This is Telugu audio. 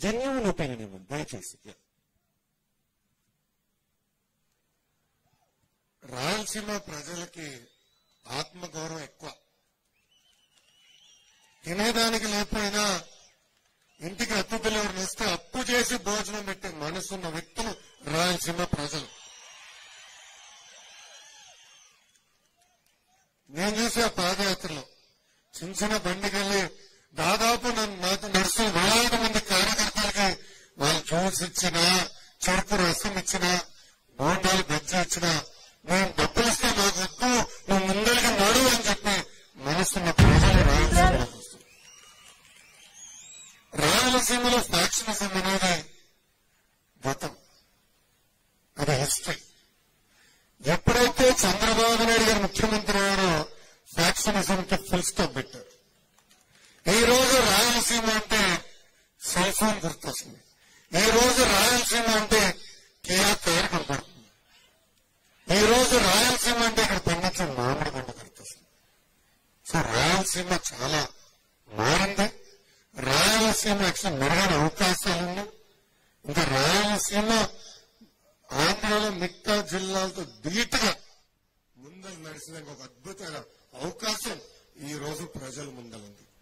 జెన్యున్ ఒపీనియన్ ఇవ్వండి దయచేసి రాయలసీమ ప్రజలకి ఆత్మగౌరవం ఎక్కువ తినేదానికి లేకపోయినా ఇంటికి అతిథులు ఎవరిని వస్తే అప్పు చేసి భోజనం పెట్టే మనసున్న వ్యక్తులు రాయలసీమ ప్రజలు నేను చూసే పాదయాత్రలో చిన్న చిన్న బండికెళ్ళి దాదాపు నన్ను నాతో నడుస్తున్న వేలాది మంది కార్యకర్తలకి వాళ్ళు జ్యూస్ ఇచ్చినా చెరుకు రసం ఇచ్చినా బోండాలు బజ్జీ ఇచ్చినా నేను డబ్బులు ఇస్తే నాకు వద్దు నువ్వు ముందరికి నడు అని చెప్పి మనసున్న ప్రజలు రాయలసీమలోకి వస్తారు రాయలసీమలో ఫ్యాక్షనిజం అనేది గతం అది హిస్టరీ ఎప్పుడైతే చంద్రబాబు నాయుడు గారు ముఖ్యమంత్రి అయ్యారో ఫ్యాక్షనిజం కి ఫుల్ స్టాప్ పెట్టారు ఈ రోజు రాయలసీమ అంటే సెల్ ఫోన్ గుర్తొస్తుంది ఈ రోజు రాయలసీమ అంటే కియా కారు కనపడుతుంది ఈ రోజు రాయలసీమ అంటే ఇక్కడ పండించిన మామిడి పంట గుర్తొస్తుంది సో రాయలసీమ చాలా మారింది రాయలసీమ యాక్చువల్ మెరుగైన అవకాశాలు ఉన్నాయి ఇంకా రాయలసీమ ఆంధ్రలో మిగతా జిల్లాలతో ధీటుగా ముందలు నడిచిన ఒక అద్భుతమైన అవకాశం ఈ రోజు ప్రజల ముందలుంది